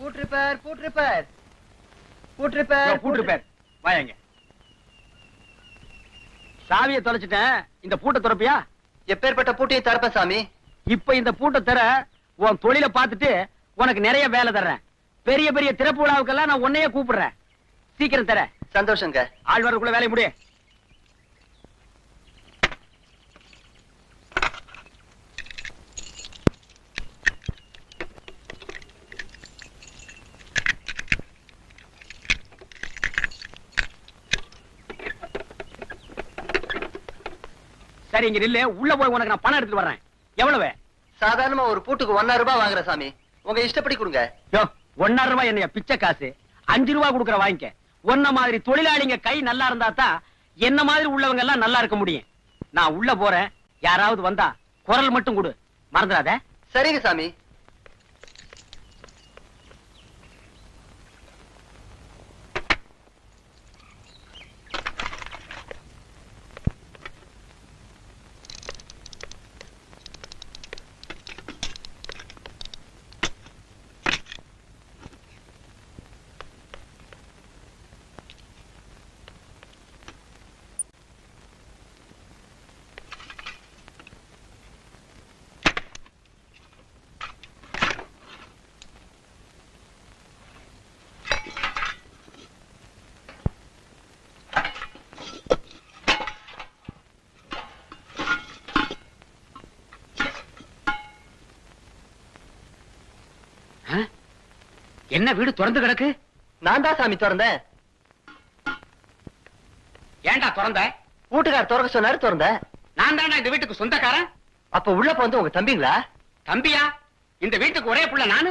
Boot repair பூட் repair பூட் repair பூட்டு பேர் வாயங்க சாவியை தொலைச்சிட்டேன் இந்த பூட்டை திறப்பியா எப்பேற்பட்ட பூட்டியை திறப்பேன் சாமி இப்ப இந்த பூட்டை தர உன் தொழிலை பார்த்துட்டு உனக்கு நிறைய வேலை தர்றேன் பெரிய பெரிய திறப்பு விழாவுக்கெல்லாம் நான் உன்னையே கூப்பிடுறேன் சீக்கிரம் தர சந்தோஷங்க ஆள் வரக்குள்ள வேலையை முடிய சரி இங்க நில்லு உள்ள போய் உனக்கு நான் பணம் எடுத்துட்டு வர்றேன் எவ்வளவு சாதாரணமா ஒரு பூட்டுக்கு ஒன்னா ரூபாய் வாங்குறேன் சாமி உங்க இஷ்டப்படி கொடுங்க யோ ஒன்னரை ரூபாய் என்னைய பிச்சை காசு அஞ்சு ரூபாய் கொடுக்குற வாங்கிக்க உன்ன மாதிரி தொழிலாளிங்க கை நல்லா இருந்தா தான் என்ன மாதிரி உள்ளவங்க எல்லாம் நல்லா இருக்க முடியும் நான் உள்ள போறேன் யாராவது வந்தா குரல் மட்டும் கொடு மறந்துடாத சரிங்க சாமி ஆ? என்ன வீடு திறந்து கிடக்கு நான் தான் சாமி திறந்தேன் ஏன்டா திறந்த வீட்டுக்கார திறக்க சொன்னாரு திறந்தேன் நான் தான்டா இந்த வீட்டுக்கு சொந்தக்காரன் அப்ப உள்ள வந்து உங்க தம்பிங்களா தம்பியா இந்த வீட்டுக்கு ஒரே புள்ள நானு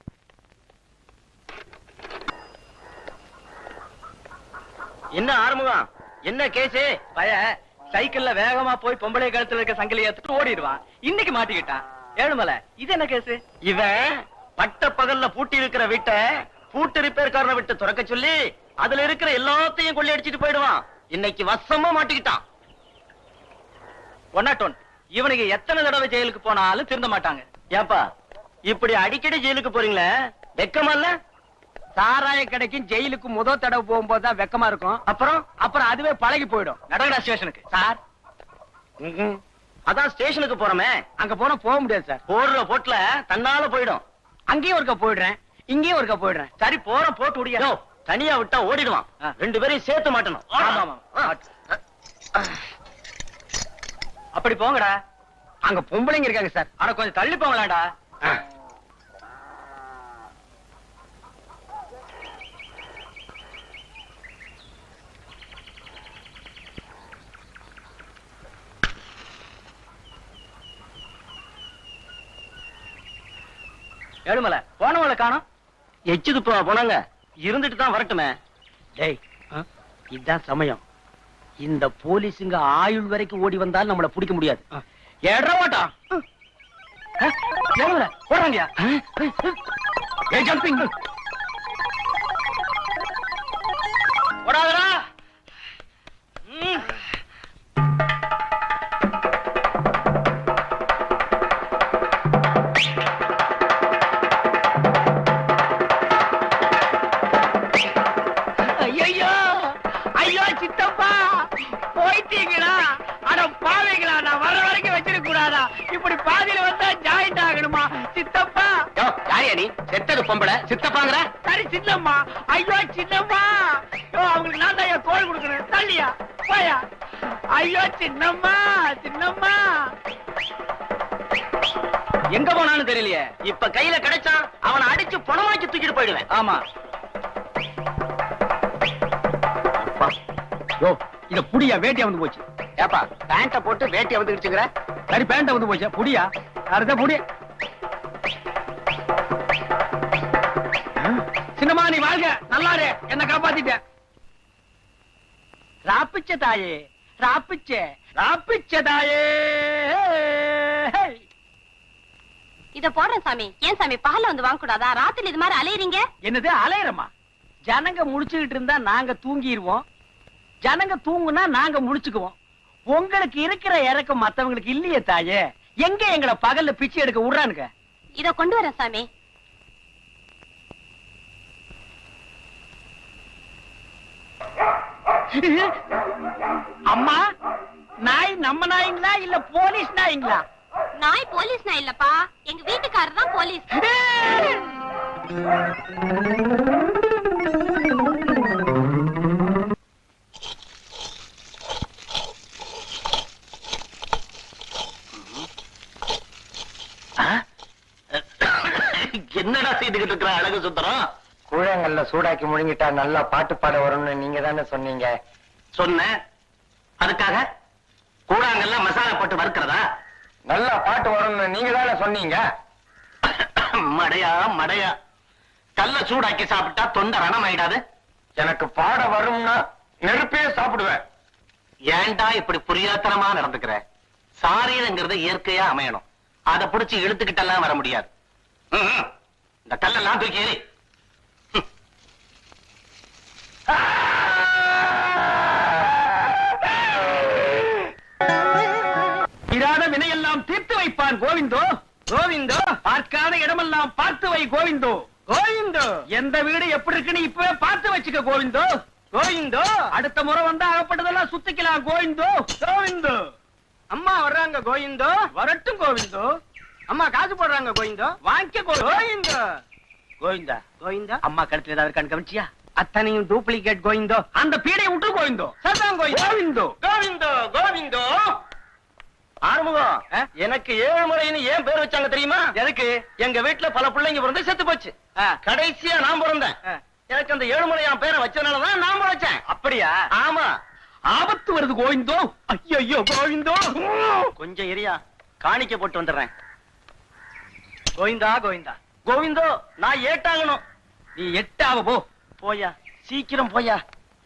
என்ன ஆரம்பம் என்ன கேசு பய சைக்கிள்ல வேகமா போய் பொம்பளை கழுத்துல இருக்க சங்கிலி எடுத்துட்டு ஓடிடுவான் இன்னைக்கு மாட்டிக்கிட்டான் ஏழுமலை இது என்ன கேசு இவன் பட்ட பகல்ல பூட்டி இருக்கிற வீட்டை பூட்டு ரிப்பேர்காரனை விட்டு துறக்க சொல்லி அதுல இருக்கிற எல்லாத்தையும் கொள்ளை அடிச்சிட்டு போயிடுவான் இன்னைக்கு வசமா மாட்டிக்கிட்டான் ஒன்னாட்டோன் இவனுக்கு எத்தனை தடவை ஜெயிலுக்கு போனாலும் திருந்த மாட்டாங்க ஏப்பா இப்படி அடிக்கடி ஜெயிலுக்கு போறீங்களே வெக்கமா இல்ல சாராய கடைக்கும் ஜெயிலுக்கு முத தடவை போகும்போது தான் வெக்கமா இருக்கும் அப்புறம் அப்புறம் அதுவே பழகி போயிடும் நடகடா ஸ்டேஷனுக்கு சார் அதான் ஸ்டேஷனுக்கு போறோமே அங்க போனா போக முடியாது சார் போடுற போட்டுல தன்னால போயிடும் அங்கேயும் ஒருக்கா போயிடுறேன் இங்கேயும் ஒருக்கா போயிடுறேன் சரி போற போட்டு விடியா தனியா விட்டா ஓடிடுவான் ரெண்டு பேரையும் சேர்த்து மாட்டணும் ஆமா, ஆமா. அப்படி போங்கடா அங்க பொம்பளைங்க இருக்காங்க சார் ஆனா கொஞ்சம் தள்ளி போங்களாடா ஏழுமலை போனவளை காணோம் எச்சுது போ போனாங்க இருந்துட்டு தான் வரட்டுமே டேய் இதுதான் சமயம் இந்த போலீஸுங்க ஆயுள் வரைக்கும் ஓடி வந்தாலும் நம்மள பிடிக்க முடியாது ஏடுற மாட்டா ஏழுமலை போறாங்கயா ஏ ஜம்பிங் ஓடாதடா ஐயோ ஐயோ சித்தப்பா போயிட்டீங்களா அட பாவீங்களா நான் வர வரைக்கும் வச்சிருக்க கூடாதா இப்படி பாதியில வந்தா ஜாயிண்ட் ஆகணுமா சித்தப்பா யாரியா நீ செத்தது பொம்பளை சித்தப்பாங்கிற சரி சின்னம்மா ஐயோ சின்னம்மா ஐயோ, அவங்களுக்கு நான் தான் கோல் கொடுக்கணும் தள்ளியா போயா ஐயோ சின்னம்மா சின்னம்மா எங்க போனான்னு தெரியலையே இப்ப கையில கிடைச்சான் அவனை அடிச்சு பணமாக்கி தூக்கிட்டு போயிடுவேன் ஆமா யோ இத புடியா வேட்டியா வந்து போச்சு ஏப்பா பேண்ட போட்டு வேட்டி வந்துருச்சுங்கிற சரி பேண்ட வந்து போச்சு புடியா யாருதான் புடி சின்னம்மா நீ வாழ்க நல்லாரு என்ன காப்பாத்திட்ட ராப்பிச்ச தாயே ராப்பிச்ச ராப்பிச்ச தாயே இத போடுறேன் சாமி ஏன் சாமி பகல்ல வந்து வாங்க கூடாதா ராத்திரி இது மாதிரி அலையறீங்க என்னது அலையறமா ஜனங்க முழிச்சுக்கிட்டு இருந்தா நாங்க தூங்கிடுவோம் ஜனங்க தூங்குனா நாங்க முழிச்சுக்குவோம் உங்களுக்கு இருக்கிற இறக்கம் மத்தவங்களுக்கு இல்லையே தாயே எங்க எங்களை பகல்ல பிச்சை எடுக்க விடுறானுங்க இத கொண்டு வரேன் சாமி அம்மா நாய் நம்ம நாய்ங்களா இல்ல போலீஸ் நாய்ங்களா நாய் போலீஸ் நான் இல்லப்பா எங்க வீட்டுக்காரர் தான் போலீஸ் என்னடா செய்துகிட்டு இருக்கிற அழகு சுந்தரம் கூழங்கல்ல சூடாக்கி முழுங்கிட்டா நல்லா பாட்டு பாட வரும்னு நீங்க தானே சொன்னீங்க சொன்னேன் அதுக்காக கூழாங்கெல்லாம் மசாலா போட்டு வறுக்கிறதா நல்லா பாட்டு வரும்னு நீங்க தானே சொன்னீங்க மடையா மடையா கல்ல சூடாக்கி சாப்பிட்டா தொண்டை ரணமாயிடாது எனக்கு பாட வரும்னா நெருப்பே சாப்பிடுவேன் ஏன்டா இப்படி புரியாத்தனமா நடந்துக்கிற சாரீரங்கிறது இயற்கையா அமையணும் அதை புடிச்சு இழுத்துக்கிட்டெல்லாம் வர முடியாது ம், ம். இந்த கல்லெல்லாம் தூக்கி எறி. ம். இராத வினையெல்லாம் தீர்த்து வைப்பான் கோவிந்தோ கோவிந்தோ பார்க்காத இடமெல்லாம் பார்த்து வை கோவிந்தோ கோவிந்தோ எந்த வீடு எப்படி இருக்குன்னு இப்பவே பார்த்து வச்சுக்க கோவிந்தோ கோவிந்தோ அடுத்த முறை வந்தா அகப்பட்டதெல்லாம் சுத்திக்கலாம் கோவிந்தோ கோவிந்தோ அம்மா வர்றாங்க கோவிந்தோ வரட்டும் கோவிந்தோ அம்மா காசு போடுறாங்க கோவிந்தோ வாங்கிக்க கோவிந்தோ கோவிந்தா கோவிந்தா அம்மா கழுத்துல ஏதாவது கண் கவனிச்சியா அத்தனையும் டூப்ளிகேட் கோவிந்தோ அந்த பீடையை விட்டு கோவிந்தோ சரிதான் கோவிந்தோ கோவிந்தோ கோவிந்தோ ஆறுமுகம் எனக்கு ஏழு முறைன்னு ஏன் பேர் வச்சாங்க தெரியுமா எதுக்கு எங்க வீட்டுல பல பிள்ளைங்க பிறந்து செத்து போச்சு கடைசியா நான் பிறந்தேன் எனக்கு அந்த ஏழு முறை என் பேரை வச்சதுனாலதான் நான் பிழைச்சேன் அப்படியா ஆமா ஆபத்து வருது கோவிந்தோ ஐயோ கோவிந்தோ கொஞ்சம் இரியா காணிக்க போட்டு வந்துடுறேன் கோவிந்தா கோவிந்தா கோவிந்தோ நான் ஏட்டாகணும் நீ எட்டாவ போ போயா சீக்கிரம் போயா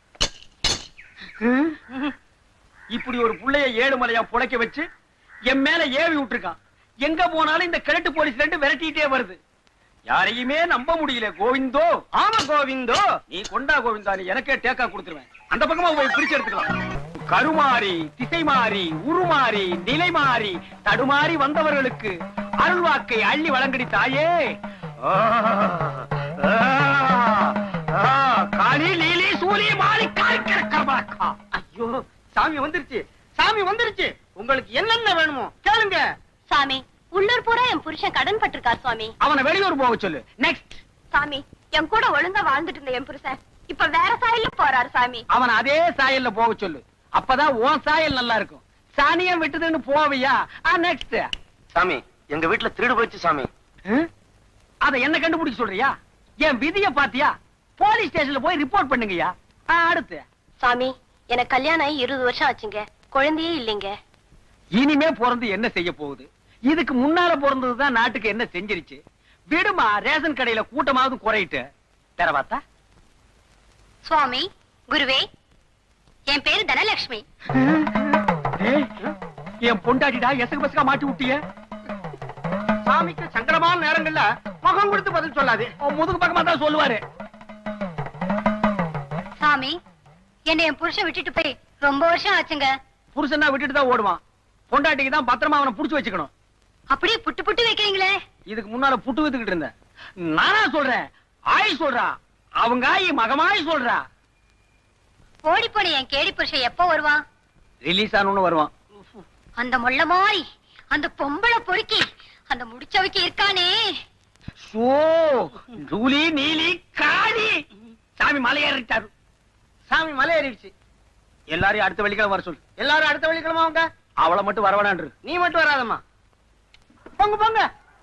இப்படி ஒரு புள்ளைய ஏழுமலையா புழைக்க வச்சு என் மேல ஏவி விட்டுருக்கான் எங்க போனாலும் இந்த கிழட்டு போலீஸ் ரெண்டு விரட்டிட்டே வருது யாரையுமே நம்ப முடியல கோவிந்தோ ஆமா கோவிந்தோ நீ கொண்டா கோவிந்தா நீ எனக்கே டேக்கா கொடுத்துருவேன் அந்த பக்கமா போய் பிரிச்சு எடுத்துக்கலாம் கருமாறி திசை மாறி உருமாறி நிலை மாறி தடுமாறி வந்தவர்களுக்கு அருள்வாக்கை அள்ளி வழங்கடி தாயே ஆ, ஆ, ஆ, காளி லீலி சூலி மாறி காய்க்கிறக்கா ஐயோ சாமி வந்துருச்சு சாமி வந்துருச்சு உங்களுக்கு என்னென்ன வேணுமோ கேளுங்க சாமி உள்ளூர் பூரா என் புருஷன் கடன் பட்டிருக்கார் சுவாமி அவனை வெளியூர் போக சொல்லு நெக்ஸ்ட் சாமி என் கூட ஒழுங்கா வாழ்ந்துட்டு இருந்த என் புருஷன் இப்ப வேற சாயல்ல போறாரு சாமி அவன் அதே சாயல்ல போக சொல்லு அப்பதான் உன் சாயல் நல்லா இருக்கும் சாணியம் விட்டுதுன்னு போவியா நெக்ஸ்ட் சாமி எங்க வீட்டுல திருடு போயிடுச்சு சாமி அத என்ன கண்டுபிடிக்க சொல்றியா என் விதிய பாத்தியா போலீஸ் ஸ்டேஷன்ல போய் ரிப்போர்ட் பண்ணுங்கய்யா ஆ, அடுத்து சாமி எனக்கு கல்யாணம் ஆகி இருபது வருஷம் ஆச்சுங்க குழந்தையே இல்லைங்க இனிமே பிறந்து என்ன செய்ய போகுது இதுக்கு முன்னால பிறந்ததுதான் நாட்டுக்கு என்ன செஞ்சிருச்சு விடுமா ரேஷன் கடையில கூட்டமாவது குறையிட்டு வேற பார்த்தா சுவாமி குருவே என் பேரு தனலட்சுமி ஏய், என் பொண்டாட்டிடா எசகு பசகா மாட்டி விட்டிய சாமிக்கு சங்கடமான நேரங்கள்ல முகம் கொடுத்து பதில் சொல்லாது உன் முதுகு பக்கமா தான் சொல்லுவாரு சாமி என்னை என் புருஷன் விட்டுட்டு போய் ரொம்ப வருஷம் ஆச்சுங்க புருஷனா விட்டுட்டு தான் ஓடுவான் பொண்டாட்டிக்கு தான் பத்திரமா அவனை புடிச்சு வச்சுக்கணும் அப்படியே புட்டு புட்டு வைக்கிறீங்களே இதுக்கு முன்னால புட்டு வித்துக்கிட்டு இருந்தேன் நானா சொல்றேன் ஆய் சொல்றா அவங்க ஆயி மகமாய் சொல்றா ஓடி போன என் கேடி புருஷன் எப்போ வருவான் ரிலீஸ் ஆனு வருவான் அந்த முள்ள மாதிரி அந்த பொம்பளை பொறுக்கி அந்த முடிச்சவைக்கு இருக்கானே ஷோ ஜூலி நீலி காளி சாமி மலையேறிட்டாரு சாமி மலையேறிடுச்சு எல்லாரையும் அடுத்த வெள்ளிக்கிழமை வர சொல்லு எல்லாரும் அடுத்த வெள்ளிக்கிழமை அவங்க அவளை மட்டும் வரவேணான்று நீ மட்டும் வராதம்மா போங்க போங்க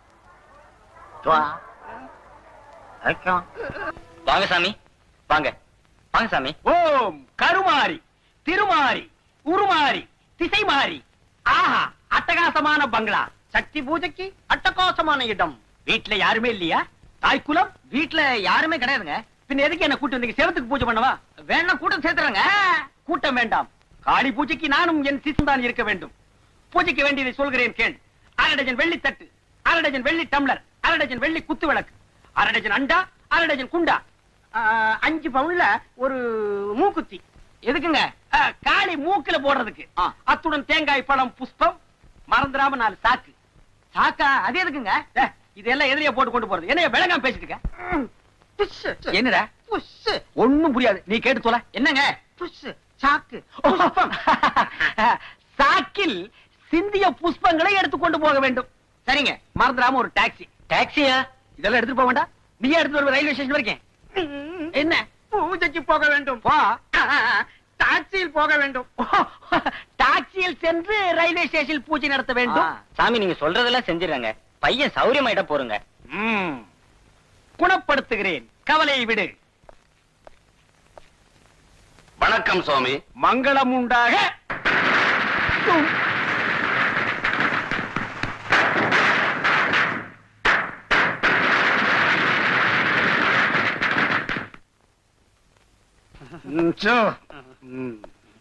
வாங்க சாமி வாங்க வாங்க சாமி ஓம் கருமாரி திருமாரி உருமாரி திசை மாறி ஆஹா அட்டகாசமான பங்களா சக்தி பூஜைக்கு அட்டகாசமான இடம் வீட்ல யாருமே இல்லையா தாய்க்குலம் வீட்ல யாருமே கிடையாதுங்க பின்ன எதுக்கு என்ன கூட்டம் வந்தீங்க செவத்துக்கு பூஜை பண்ணவா வேணா கூட்டம் சேர்த்துறங்க கூட்டம் வேண்டாம் காளி பூஜைக்கு நானும் என் சிசுந்தான் இருக்க வேண்டும் பூஜைக்கு வேண்டியதை சொல்கிறேன் கேள் அரை டஜன் வெள்ளி தட்டு அரை டஜன் வெள்ளி டம்ளர் அரை டஜன் வெள்ளி குத்து விளக்கு அரை டஜன் அண்டா அரை டஜன் குண்டா ஆ, அஞ்சு பவுன்ல ஒரு மூக்குத்தி எதுக்குங்க ஆ, காளி மூக்குல போடுறதுக்கு ஆ, அத்துடன் தேங்காய் பழம் புஷ்பம் மறந்துடாம நாலு சாக்கு சாக்கா அது எதுக்குங்க ஏ, இதெல்லாம் எதிரியா போட்டு கொண்டு போறது என்ன விளங்காம பேசிட்டு இருக்க என்னடா ஒண்ணும் புரியாது நீ கேட்டு தொலை என்னங்க சாக்கு புஷ்பம் சாக்கில் சிந்திய புஷ்பங்களை எடுத்துக்கொண்டு போக வேண்டும் சரிங்க மறந்துடாம ஒரு டாக்ஸி டாக்ஸியா இதெல்லாம் எடுத்துட்டு போக வேண்டாம் நீயே எடுத்துட்டு வருவ ரயில்வே ஸ்டேஷன் வரைக்கும் என்ன பூஜைக்கு போக வேண்டும் போ டாக்ஸியில் போக வேண்டும் டாக்ஸியில் சென்று ரயில்வே ஸ்டேஷனில் பூஜை நடத்த வேண்டும் சாமி நீங்க சொல்றதெல்லாம் செஞ்சிடறாங்க பையன் சௌரியமாயிட்ட போறங்க ம். குணப்படுத்துகிறேன் கவலையை விடு வணக்கம் சுவாமி மங்களம் உண்டாக உம். ம், சோ. ம்.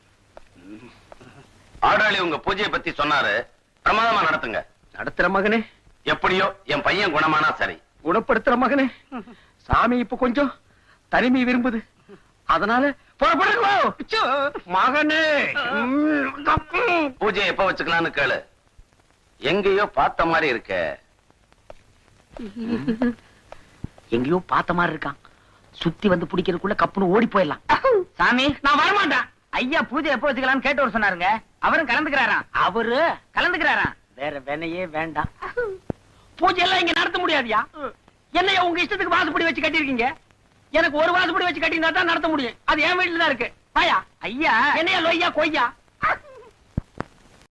ஆடாளி உங்க பூஜையை பத்தி சொன்னாரு பிரமாதமா நடத்துங்க நடத்துற மகனே எப்படியோ என் பையன் குணமானா சரி குணப்படுத்துற மகனே சாமி இப்ப கொஞ்சம் தனிமை விரும்புது அதனால புறப்படுங்க சோ. மகனே ம், ம். பூஜை எப்ப வச்சுக்கலாம்னு கேளு எங்கேயோ பார்த்த மாதிரி இருக்க எங்கேயோ பார்த்த மாதிரி இருக்கான் சுத்தி வந்து பிடிக்கிறதுக்குள்ள கப்புன்னு ஓடி போயிடலாம் சாமி நான் வரமாட்டேன் ஐயா பூஜை எப்போ வச்சுக்கலாம்னு கேட்டவர் சொன்னாருங்க அவரும் கலந்துக்கிறாராம் அவரு கலந்துக்கிறாராம் வேற வேலையே வேண்டாம் பூஜை எல்லாம் இங்க நடத்த முடியாதியா என்னையா உங்க இஷ்டத்துக்கு வாசுப்படி வச்சு கட்டியிருக்கீங்க எனக்கு ஒரு வாசுப்படி வச்சு கட்டியிருந்தா தான் நடத்த முடியும் அது என் வீட்டுல தான் இருக்கு வாயா ஐயா என்னையா லொய்யா கொய்யா